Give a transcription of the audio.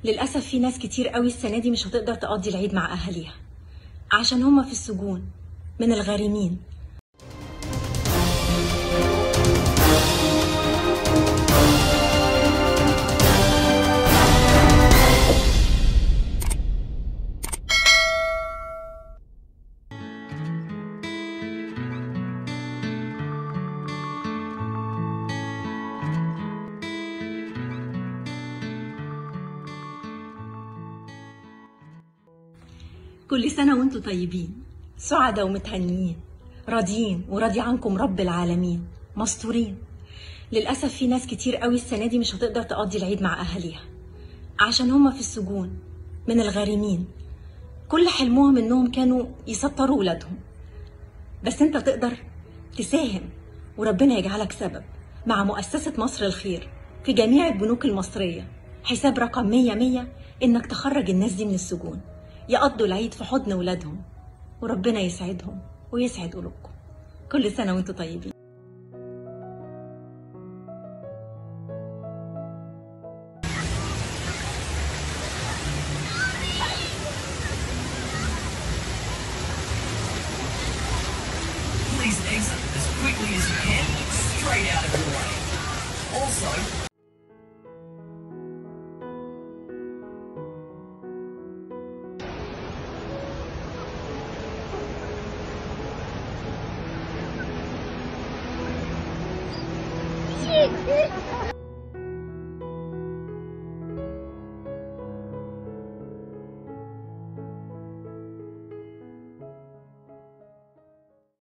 للأسف في ناس كتير قوي السنة دي مش هتقدر تقضي العيد مع أهاليها عشان هما في السجون من الغارمين كل سنة وانتم طيبين سعداء ومتهنيين راضيين وراضي عنكم رب العالمين مستورين للأسف في ناس كتير قوي السنة دي مش هتقدر تقضي العيد مع أهاليها عشان هما في السجون من الغارمين كل حلمهم انهم كانوا يسطروا ولادهم بس انت تقدر تساهم وربنا يجعلك سبب مع مؤسسة مصر الخير في جميع البنوك المصرية حساب رقم 100 100 انك تخرج الناس دي من السجون يقضوا العيد في حضن ولادهم وربنا يسعدهم ويسعد قلوبكم كل سنة وانتم طيبين Please exit as quickly as you can, straight out of the way. Also,